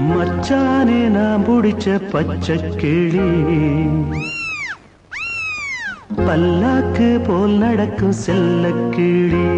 மச்சானே நான் பிடிச்ச பச்சை கிளி பல்லாக்கு போல் நடக்கும் செல்ல கிளி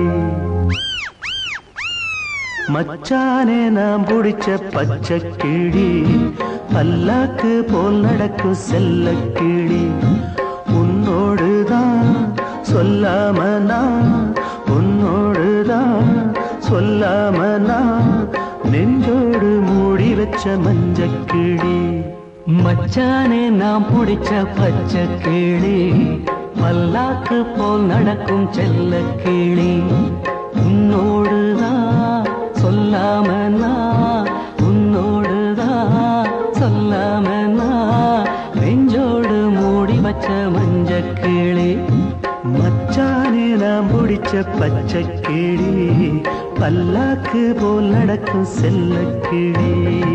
மச்சானே நான் பிடிச்ச பச்சை கிளி பல்லாக்கு போல் நடக்கும் செல்ல கிளி உன்னோடுதான் சொல்லாம நான் உன்னோடுதான் சொல்லாம நான் நெஞ்சோடு மூடி வச்ச மஞ்சக்கிளி மச்சானே நாம் பிடிச்ச பச்சை கிளி பல்லாக்கு போல் நடக்கும் செல்ல கிளி உன்னோடுதான் சொல்லாம நான் உன்னோடுதான் சொல்லாம நான் நெஞ்சோடு மூடி வச்ச மஞ்ச கிளி மச்சானே நான் பிடிச்ச பச்சை கிளி பல்லாக்கு போல் நடக்கும் செல்ல கிளி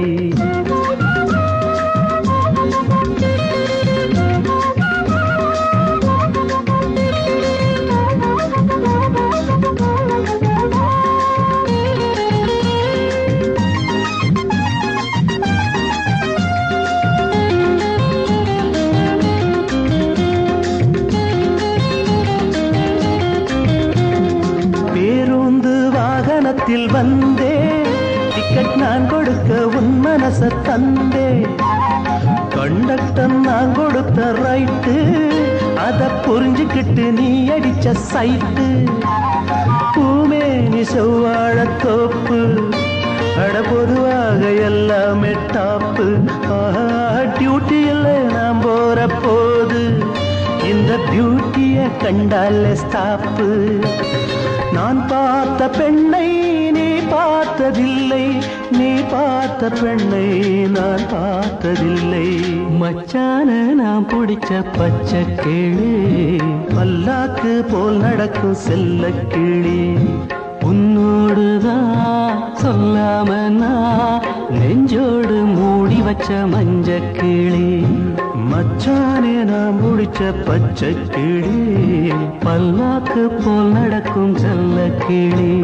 பேருந்து வாகனத்தில் வந்தே டிக்கெட் நான் கொடுக்க உன் மனச தந்தே கண்டக்டர் நான் கொடுத்த ரைட்டு அத புரிஞ்சுக்கிட்டு நீ அடிச்ச சைட்டு பூமே நீ செவ்வாழ தோப்பு அட பொதுவாக எல்லாமே டாப்பு டியூட்டியில் நான் போற போது இந்த பியூட்டிய கண்டாலே ஸ்டாப்பு நான் பார்த்த பெண்ணை நீ பார்த்ததில்லை நீ பார்த்த பெண்ணை நான் பார்த்ததில்லை மச்சான நாம் பிடிச்ச பச்சை கிளி பல்லாக்கு போல் நடக்கும் செல்ல கிளி உன்னோடுதான் சொல்லாம நான் நெஞ்சோடு மூடி வச்ச மஞ்ச கிளி மச்சானே நான் முடிச்ச பச்சை கிளி பல்லாக்கு போல் நடக்கும் செல்ல கிளி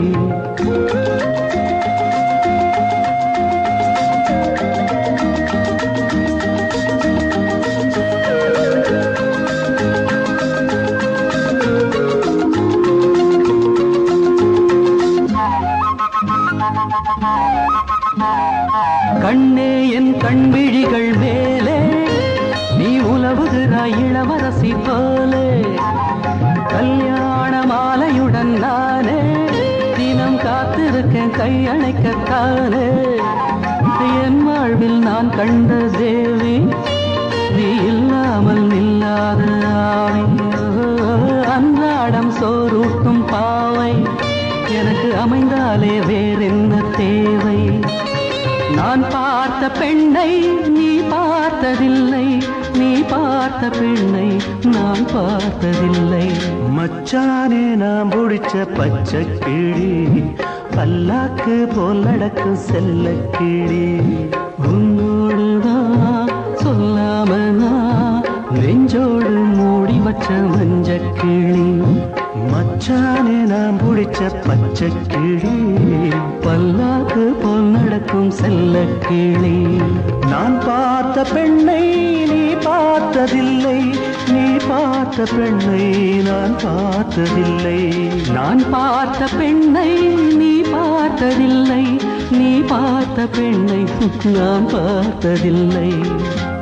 கண்ணே என் கண்விழிகள் மேலே நீ உலவுகிறாய் இளவரசி போலே கல்யாண மாலையுடன் நானே தினம் காத்திருக்கேன் கையணைக்கத்தானே என் வாழ்வில் நான் கண்ட தேவி நீ இல்லாமல் நில்லாத ஆவி அன்றாடம் சோறூட்டும் பாவை எனக்கு அமைந்தாலே வேறென்ன தேவை நான் பார்த்த பெண்ணை நீ பார்த்ததில்லை நீ பார்த்த பெண்ணை நான் பார்த்ததில்லை மச்சானே நான் பிடிச்ச பச்சை கிளி பல்லாக்கு போல் நடக்கும் செல்ல கிளி உன்னோடுதான் சொல்லாம நான் நெஞ்சோடு மூடி வச்ச மஞ்ச கிளி மச்சானே நான் பிடிச்ச பச்சை கிளி பல்லாக்கு போல் நடக்கும் செல்ல கிளி நான் பார்த்த பெண்ணை நீ பார்த்ததில்லை நீ பார்த்த பெண்ணை நான் பார்த்ததில்லை நான் பார்த்த பெண்ணை நீ பார்த்ததில்லை நீ பார்த்த பெண்ணை நான் பார்த்ததில்லை